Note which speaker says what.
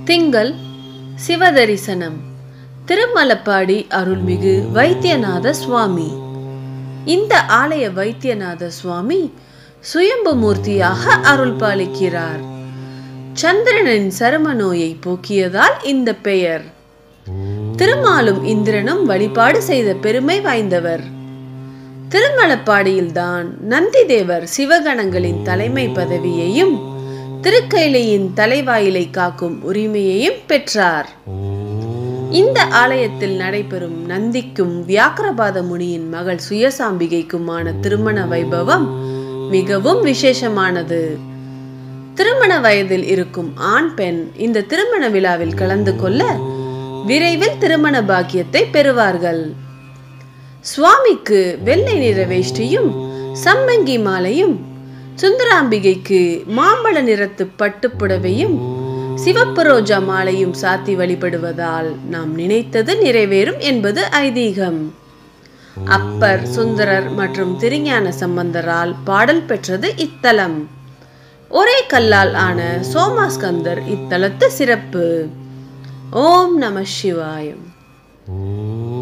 Speaker 1: திங்கள் சிவதரிசனம் திருமலப்பாடி அருள்மிகு வைத்தியநாத சுவாமி இந்த ஆலய வைத்தியநாத சுவாமி சுயம்பு மூர்த்தியாக அருள் பாலிக்கிறார் சந்திரனின் சரும நோயை போக்கியதால் இந்த பெயர் திருமாலும் இந்திரனும் வழிபாடு செய்த பெருமை வாய்ந்தவர் திருமலப்பாடியில்தான் நந்திதேவர் சிவகணங்களின் தலைமை பதவியையும் திருக்கைலையின் தலைவாயிலை காக்கும் உரிமையையும் பெற்றார் இந்த ஆலயத்தில் நடைபெறும் நந்திக்கும் வியாக்கிரபாத முனியின் மகள் சுயசாம்பிகைக்குமான திருமண வைபவம் மிகவும் விசேஷமானது திருமண வயதில் இருக்கும் ஆண் பெண் இந்த திருமண விழாவில் கலந்து கொள்ள விரைவில் திருமண பாக்கியத்தை பெறுவார்கள் சுவாமிக்கு வெள்ளை நிற வேஷ்டியும் சம்மங்கி மாலையும் சுந்தராம்பிகைக்கு மாம்பழ நிறத்து பட்டுப்புடவையும் சிவப்பு ரோஜா மாலையும் சாத்தி வழிபடுவதால் நாம் நினைத்தது நிறைவேறும் என்பது ஐதீகம் அப்பர் சுந்தரர் மற்றும் திருஞான சம்பந்தரால் பாடல் பெற்றது இத்தலம் ஒரே கல்லால் ஆன சோமாஸ்கந்தர் இத்தலத்து சிறப்பு ஓம் நம சிவாயம்
Speaker 2: ஓம்